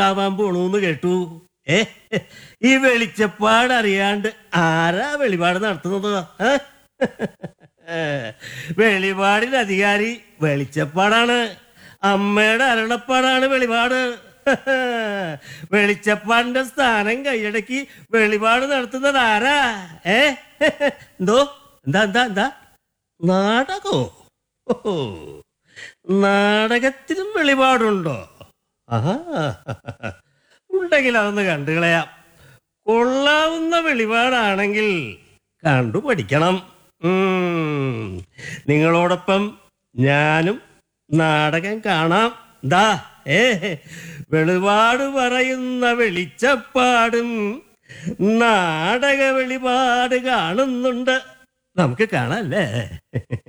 ആവാൻ പോണൂന്ന് കേട്ടു ഏ ഈ വെളിച്ചപ്പാട് അറിയാണ്ട് ആരാ വെളിപാട് നടത്തുന്നത് ഏ? വെളിപാടിന്റെ അധികാരി വെളിച്ചപ്പാടാണ് അമ്മയുടെ അരുളപ്പാടാണ് വെളിപാട് വെളിച്ചപ്പാടിന്റെ സ്ഥാനം കൈയടക്കി വെളിപാട് നടത്തുന്നത് ആരാ ഏ എന്തോ എന്താ എന്താ എന്താ നാടകോ ഓഹോ നാടകത്തിനും വെളിപാടുണ്ടോ ആഹാ ഉണ്ടെങ്കിൽ അതൊന്ന് കണ്ടു കളയാം കൊള്ളാവുന്ന വെളിപാടാണെങ്കിൽ കണ്ടു പഠിക്കണം ഉം. നിങ്ങളോടൊപ്പം ഞാനും നാടകം കാണാം ദാ ഏ വെളിപാട് പറയുന്ന വെളിച്ചപ്പാടും നാടക വെളിപാട് കാണുന്നുണ്ട് നമുക്ക് കാണാം അല്ലേ